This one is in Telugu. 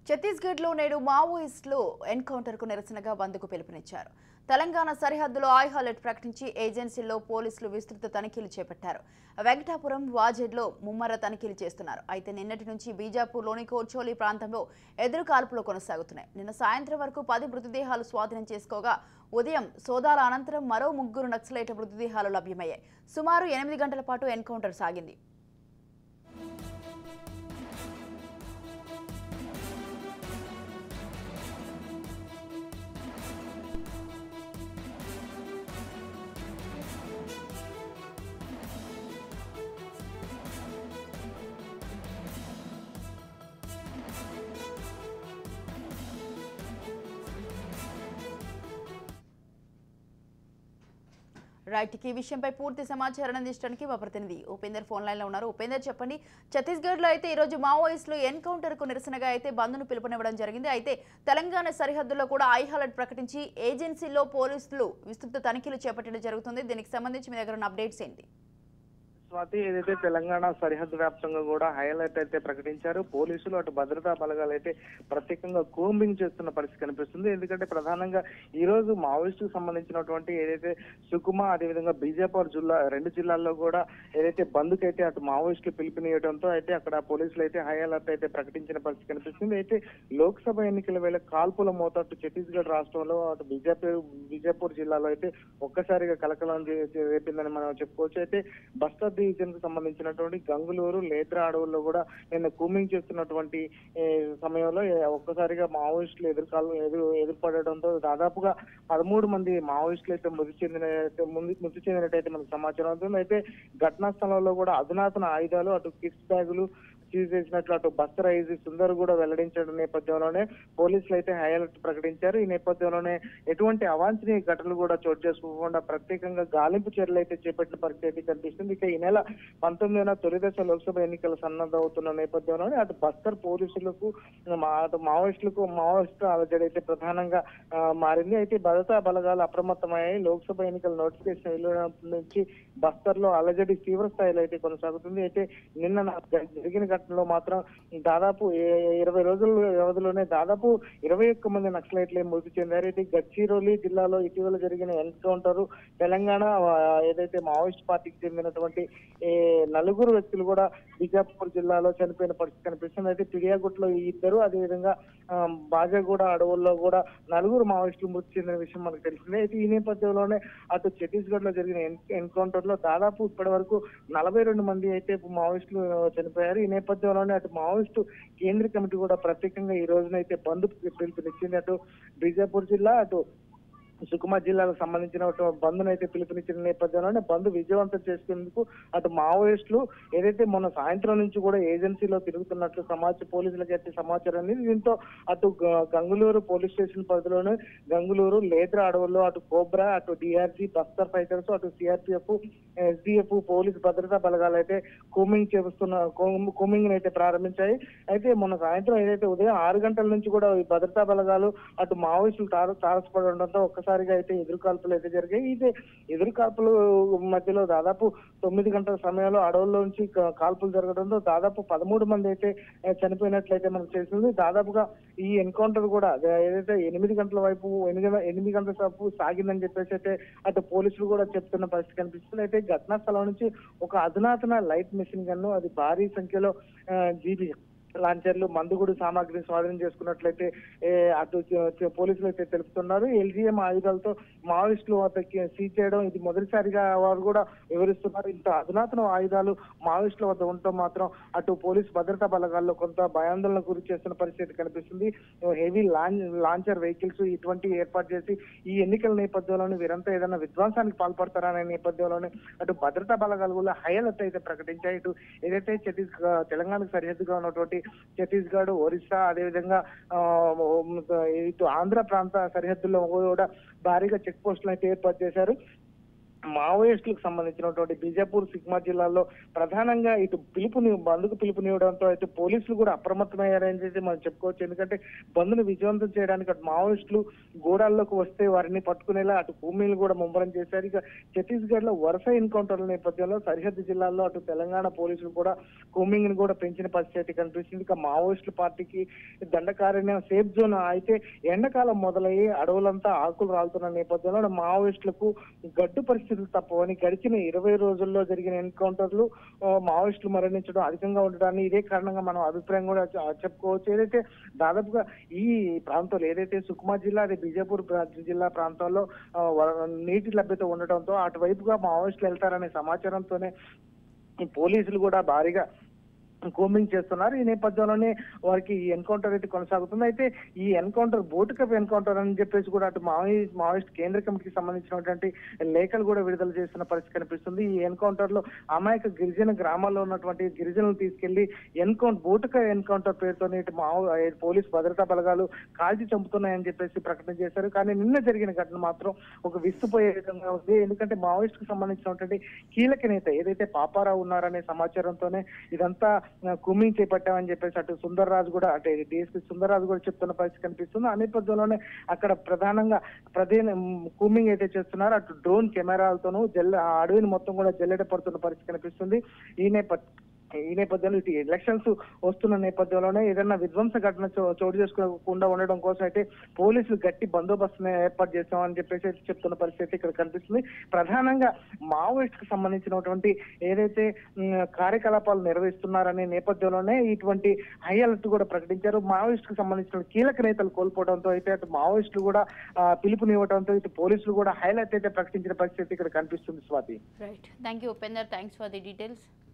ఛత్తీస్గఢ్లో నేడు మావోయిస్టులు ఎన్కౌంటర్కు నిరసనగా బంద్కు పిలుపునిచ్చారు తెలంగాణ సరిహద్దులో ఐ అలర్ట్ ప్రకటించి ఏజెన్సీల్లో పోలీసులు విస్తృత తనిఖీలు చేపట్టారు వెంకటాపురం వాజెడ్లో ముమ్మర తనిఖీలు చేస్తున్నారు అయితే నిన్నటి నుంచి బీజాపూర్లోని కోర్చోలి ప్రాంతంలో ఎదురు కాల్పులు కొనసాగుతున్నాయి నిన్న సాయంత్రం వరకు పది మృతదేహాలు స్వాధీనం చేసుకోగా ఉదయం సోదాల అనంతరం మరో ముగ్గురు నక్సలైట్ మృతదేహాలు లభ్యమయ్యాయి సుమారు ఎనిమిది గంటల పాటు ఎన్కౌంటర్ సాగింది రైట్ ఈ విషయంపై పూర్తి సమాచారం అందించడానికి మా ప్రతినిధి ఉపేందర్ ఫోన్ లైన్ లో ఉన్నారు ఉపేందర్ చెప్పండి ఛత్తీస్గఢ్ లో అయితే ఈ రోజు మావోయిస్టులు ఎన్కౌంటర్ కు నిరసనగా అయితే బంద్ను పిలుపునివ్వడం జరిగింది అయితే తెలంగాణ సరిహద్దుల్లో కూడా ఐ అలర్ట్ ప్రకటించి ఏజెన్సీలో పోలీసులు విస్తృత తనిఖీలు చేపట్టడం జరుగుతుంది దీనికి సంబంధించి మీ దగ్గర ఉన్న అప్డేట్స్ ఏంటి స్వాతి ఏదైతే తెలంగాణ సరిహద్దు వ్యాప్తంగా కూడా హైలైట్ అయితే ప్రకటించారు పోలీసులు అటు భద్రతా బలగాలు అయితే ప్రత్యేకంగా కూంబింగ్ చేస్తున్న పరిస్థితి కనిపిస్తుంది ఎందుకంటే ప్రధానంగా ఈ రోజు మావోయిస్టుకు సంబంధించినటువంటి ఏదైతే సుకుమ అదేవిధంగా బీజాపూర్ జిల్లా రెండు జిల్లాల్లో కూడా ఏదైతే బంద్కి అయితే అటు మావోయిస్టులు పిలుపునియడంతో అయితే అక్కడ పోలీసులు అయితే హై అలర్ట్ అయితే ప్రకటించిన పరిస్థితి కనిపిస్తుంది అయితే లోక్సభ ఎన్నికల వేళ కాల్పుల మోత అటు ఛత్తీస్గఢ్ రాష్ట్రంలో అటు బీజేపీ బీజాపూర్ జిల్లాలో అయితే ఒక్కసారిగా కలకలం చే- చే- రేపిందని మనం చెప్పుకోవచ్చు అయితే బస్తర్ డివిజన్ కు సంబంధించినటువంటి గంగులూరు లేద్రా అడవుల్లో కూడా నిన్న కూమింగ్ చేస్తున్నటువంటి ఏ, సమయంలో ఏ, ఒక్కసారిగా మావోయిస్టులు ఎదుర్కాలు ఎదురు ఎదుర్పడడంతో దాదాపుగా పదమూడు మంది మావోయిస్టులు అయితే మృతి చెందిన ముందు మృతి చెందినట్టయితే మనకు సమాచారం అవుతుంది అయితే ఘటనా స్థలంలో కూడా అధునాతన ఆయుధాలు అటు కిట్స్ బ్యాగులు సీజ్ చేసినట్లు అటు బస్తర్ ఐజీ సుందర్ కూడా వెల్లడించడం నేపథ్యంలోనే పోలీసులు అయితే హై అలర్ట్ ప్రకటించారు ఈ నేపథ్యంలోనే ఎటువంటి అవాంఛనీయ ఘటనలు కూడా చోటు చేసుకోకుండా ప్రత్యేకంగా గాలింపు చర్యలు అయితే చేపట్టిన పరిస్థితి అయితే కనిపిస్తుంది ఇక ఈ నెల పంతొమ్మిదిన తొలిదశ లోక్సభ ఎన్నికలు సన్నద్ధం అవుతున్న నేపథ్యంలోనే అటు బస్తర్ పోలీసులకు మా- అటు మావోయిస్టులకు మావోయిస్టు అలజడి అయితే ప్రధానంగా ఆ, మారింది అయితే భద్రతా బలగాలు అప్రమత్తమయ్యాయి లోక్సభ ఎన్నికల నోటిఫికేషన్ వెలువడినప్పటి నుంచి బస్తర్ లో అలజడి తీవ్ర స్థాయిలో అయితే కొనసాగుతుంది అయితే నిన్న నా- జరిగిన ఘటనలో మాత్రం దాదాపు ఏ- ఇరవై రోజుల వ్యవధిలోనే దాదాపు ఇరవై ఒక్క మంది నక్సలైట్లే మృతి చెందారు అయితే గడ్చిరోలి జిల్లాలో ఇటీవల జరిగిన ఎన్కౌంటర్ తెలంగాణ ఆ, ఏదైతే మావోయిస్ట్ పార్టీకి చెందినటువంటి ఏ, నలుగురు వ్యక్తులు కూడా బిజాపూర్ జిల్లాలో చనిపోయిన పరిస్థితి కనిపిస్తుంది అయితే పిడియాగుట్లో ఈ ఇద్దరు అదేవిధంగా ఆ, బాజాగూడ అడవుల్లో కూడా నలుగురు మావోయిస్టులు మృతి చెందిన విషయం మనకు తెలిసిందే అయితే ఈ నేపథ్యంలోనే అటు ఛత్తీస్గఢ్ లో జరిగిన ఎన్కౌంటర్ లో దాదాపు ఇప్పటి వరకు నలభై రెండు మంది అయితే మావోయిస్టులు చనిపోయారు ఈ నేపథ్యంలోనే అటు మావోయిస్టు కేంద్ర కమిటీ కూడా ప్రత్యేకంగా ఈ రోజునైతే బంద్ పిలుపునిచ్చింది అటు బీజాపూర్ జిల్లా అటు సుకుమా జిల్లాకు సంబంధించిన బంద్ అయితే పిలుపునిచ్చిన నేపథ్యంలోనే బంద్ విజయవంతం చేసుకునేందుకు అటు మావోయిస్టులు ఏదైతే మొన్న సాయంత్రం నుంచి కూడా ఏజెన్సీలో తిరుగుతున్నట్లు సమాచారం పోలీసులకు అయితే సమాచారం ఉంది దీంతో అటు గ- గంగులూరు పోలీస్ స్టేషన్ పరిధిలోనే గంగులూరు లేద్ర అడవుల్లో అటు కోబ్రా అటు డిఆర్జీ బస్తర్ ఫైటర్స్ అటు సిఆర్పిఎఫ్ ఎస్డిఎఫ్ పోలీస్ భద్రతా బలగాలు అయితే కూమింగ్ చేస్తున్న కూమింగ్ అయితే ప్రారంభించాయి అయితే మొన్న సాయంత్రం ఏదైతే ఉదయం ఆరు గంటల నుంచి కూడా ఈ భద్రతా బలగాలు అటు మావోయిస్టులు తార తారసపడడంతో ఒక్కసారిగా అయితే ఎదురుకాల్పులు అయితే జరిగాయి ఇదే ఎదురుకాల్పులు మధ్యలో దాదాపు తొమ్మిది గంటల సమయంలో అడవుల్లో నుంచి క- కాల్పులు జరగడంతో దాదాపు పదమూడు మంది అయితే ఆ, చనిపోయినట్లయితే మనకు తెలిసింది దాదాపుగా ఈ ఎన్కౌంటర్ కూడా అదే ఏదైతే ఎనిమిది గంటల వైపు ఎనిమిది ఎనిమిది గంటల సేపు సాగిందని చెప్పేసి అయితే అటు పోలీసులు కూడా చెప్తున్న పరిస్థితి కనిపిస్తుంది అయితే ఘటనా స్థలం నుంచి ఒక అధునాతన లైట్ మిషన్ గన్ను అది భారీ సంఖ్యలో జీబీ లాంచర్లు మందుగుడు సామాగ్రిని స్వాధీనం చేసుకున్నట్లయితే ఏ, అటు చ- చ- పోలీసులు అయితే తెలుపుతున్నారు ఎల్జీఎం ఆయుధాలతో మావోయిస్టులు వద్దకి సీజ్ చేయడం ఇది మొదటిసారిగా వారు కూడా వివరిస్తున్నారు ఇంత అధునాతన ఆయుధాలు మావోయిస్టుల వద్ద ఉండటం మాత్రం అటు పోలీస్ భద్రతా బలగాల్లో కొంత భయాందోళన గురి చేస్తున్న పరిస్థితి కనిపిస్తుంది హెవీ లాంచర్ వెహికల్స్ ఇటువంటి ఏర్పాటు చేసి ఈ ఎన్నికల నేపథ్యంలోనే వీరంతా ఏదైనా విధ్వంసానికి పాల్పడతారనే నేపథ్యంలోనే అటు భద్రతా బలగాలు కూడా హై అలర్ట్ అయితే ప్రకటించాయి ఇటు ఏదైతే ఛత్తీస్గఢ్ తెలంగాణకు సరిహద్దుగా ఉన్నటువంటి ఛత్తీస్గఢ్ ఒరిస్సా అదేవిధంగా ఆ, ఇటు ఆంధ్ర ప్రాంత సరిహద్దుల్లో కూడా భారీగా చెక్ పోస్టులు అయితే ఏర్పాటు చేశారు మావోయిస్టులకు సంబంధించినటువంటి బీజాపూర్ సిగ్మా జిల్లాలో ప్రధానంగా ఇటు పిలుపుని బంద్కు పిలుపునివ్వడంతో అయితే పోలీసులు కూడా అప్రమత్తమయ్యారని చెప్పి మనం చెప్పుకోవచ్చు ఎందుకంటే బంద్ను విజయవంతం చేయడానికి అటు మావోయిస్టులు గూడాల్లోకి వస్తే వారిని పట్టుకునేలా అటు భూమిని కూడా ముమ్మరం చేశారు ఇక ఛత్తీస్గఢ్ లో వరుస ఎన్కౌంటర్ల నేపథ్యంలో సరిహద్దు జిల్లాల్లో అటు తెలంగాణ పోలీసులు కూడా కూమింగ్ ని కూడా పెంచిన పరిస్థితి కనిపిస్తుంది ఇక మావోయిస్టుల పార్టీకి దండకారణ్యం సేఫ్ జోన్ అయితే ఎండాకాలం మొదలయ్యి అడవులంతా ఆకులు రాలుతున్న నేపథ్యంలో మావోయిస్టులకు గడ్డు పరిస్థితులు తప్పవని గడిచిన ఇరవై రోజుల్లో జరిగిన ఎన్కౌంటర్లు ఆ, మావోయిస్టులు మరణించడం అధికంగా ఉండడాన్ని ఇదే కారణంగా మనం అభిప్రాయం కూడా చె- చెప్పుకోవచ్చు ఏదైతే దాదాపుగా ఈ ప్రాంతంలో ఏదైతే సుకుమా జిల్లా అదే బీజాపూర్ ప్రా- జిల్లా ప్రాంతాల్లో ఆ, వ- నీటి లభ్యత ఉండటంతో అటువైపుగా మావోయిస్టులు వెళ్తారనే సమాచారంతోనే ఈ పోలీసులు కూడా భారీగా కోమింగ్ చేస్తున్నారు ఈ నేపథ్యంలోనే వారికి ఈ ఎన్కౌంటర్ అయితే కొనసాగుతుంది అయితే ఈ ఎన్కౌంటర్ బోటు కప్ ఎన్కౌంటర్ అని చెప్పేసి కూడా అటు మావోయిస్ట్ మావోయిస్ట్ కేంద్ర కమిటీకి సంబంధించినటువంటి లేఖలు కూడా విడుదల చేస్తున్న పరిస్థితి కనిపిస్తుంది ఈ ఎన్కౌంటర్ లో అమాయక గిరిజన గ్రామాల్లో ఉన్నటువంటి గిరిజనులు తీసుకెళ్లి ఎన్కౌంటర్ బోటుక ఎన్కౌంటర్ పేరుతో ఇటు మావో ఏ పోలీస్ భద్రతా బలగాలు కాల్చి చంపుతున్నాయని చెప్పేసి ప్రకటన చేశారు కానీ నిన్న జరిగిన ఘటన మాత్రం ఒక విస్తుపోయే విధంగా ఉంది ఎందుకంటే మావోయిస్ట్ కు సంబంధించినటువంటి కీలక నేత ఏదైతే పాపారావు ఉన్నారనే సమాచారంతోనే ఇదంతా ఆ, కుమ్మింగ్ చేపట్టామని చెప్పేసి అటు సుందర్ రాజు కూడా అంటే డిఎస్పీ సుందర్ రాజు కూడా చెప్తున్న పరిస్థితి కనిపిస్తుంది ఆ నేపథ్యంలోనే అక్కడ ప్రధానంగా ప్రధాన కూమింగ్ అయితే చేస్తున్నారు అటు డ్రోన్ కెమెరాలతోనూ జల్ల ఆ అడవిని మొత్తం కూడా జల్లెడ పడుతున్న పరిస్థితి కనిపిస్తుంది ఈ నేపథ్యం ఈ నేపథ్యంలో ఇటు ఎలక్షన్స్ వస్తున్న నేపథ్యంలోనే ఏదైనా విధ్వంస ఘటన చో- చోటు చేసుకోకుండా ఉండడం కోసం అయితే పోలీసులు గట్టి బందోబస్తుని ఏర్పాటు చేస్తామని చెప్పేసి అయితే చెప్తున్న పరిస్థితి ఇక్కడ కనిపిస్తుంది ప్రధానంగా మావోయిస్ట్ కి సంబంధించినటువంటి ఏదైతే ఉమ్, కార్యకలాపాలు నిర్వహిస్తున్నారనే నేపథ్యంలోనే ఇటువంటి హై అలర్ట్ కూడా ప్రకటించారు మావోయిస్ట్ కి సంబంధించిన కీలక నేతలు కోల్పోవడంతో అయితే అటు మావోయిస్టులు కూడా ఆ, పిలుపునివ్వడంతో ఇటు పోలీసులు కూడా హైలైట్ అయితే ప్రకటించిన పరిస్థితి ఇక్కడ కనిపిస్తుంది Swati right thank you Upender thanks for the details